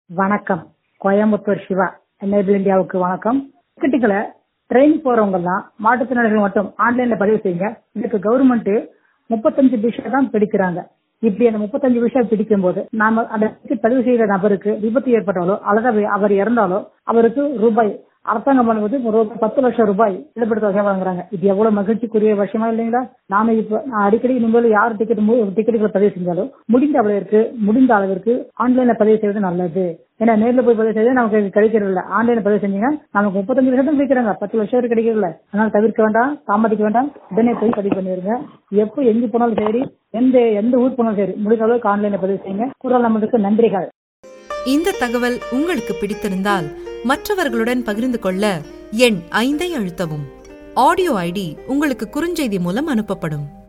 வணக்கம் கோயம்புத்தூர் சிவா என்னேபிள் இந்தியாவுக்கு வணக்கம் டிக்கெட்டுகளை ட்ரெயின் போறவங்க எல்லாம் மாற்றுத்திறனாளிகள் மட்டும் ஆன்லைன்ல பதிவு செய்யுங்க இதுக்கு கவர்மெண்ட் முப்பத்தஞ்சு விஷா தான் பிடிக்கிறாங்க இப்படி அந்த முப்பத்தஞ்சு விஷா பிடிக்கும் போது நாம அந்த டிக்கெட் பதிவு செய்கிற நபருக்கு விபத்து ஏற்பட்டாலோ அல்லது அவர் அவர் இறந்தாலோ அவருக்கு ரூபாய் அரசாங்கம் பண்ணுவது ஒரு பத்து லட்சம் ரூபாய் இழப்பீடு தொகை வழங்குறாங்க இது எவ்வளவு மகிழ்ச்சிக்குரிய விஷயமா இல்லைங்களா நாம இப்ப நான் அடிக்கடி இனிமேல் யார் டிக்கெட் டிக்கெட்டுகளை பதிவு செஞ்சாலும் முடிந்த அளவிற்கு முடிந்த அளவிற்கு ஆன்லைன்ல பதிவு செய்வது நல்லது ஏன்னா நேர்ல போய் பதிவு செய்வது நமக்கு கிடைக்கிறது இல்ல ஆன்லைன்ல பதிவு செஞ்சீங்க நமக்கு முப்பத்தஞ்சு லட்சம் கிடைக்கிறாங்க பத்து லட்சம் வரை கிடைக்கிறதுல அதனால தவிர்க்க வேண்டாம் தாமதிக்க வேண்டாம் உடனே போய் பதிவு பண்ணிருங்க எப்போ எங்க போனாலும் சரி எந்த எந்த ஊர் போனாலும் சரி முடிந்த அளவுக்கு ஆன்லைன்ல பதிவு செய்யுங்க குரல் நம்மளுக்கு நன்றிகள் இந்த தகவல் உங்களுக்கு பிடித்திருந்தால் மற்றவர்களுடன் பகிர்ந்து கொள்ள எண் ஐந்தை அழுத்தவும் ஆடியோ ஐடி உங்களுக்கு குறுஞ்செய்தி மூலம் அனுப்பப்படும்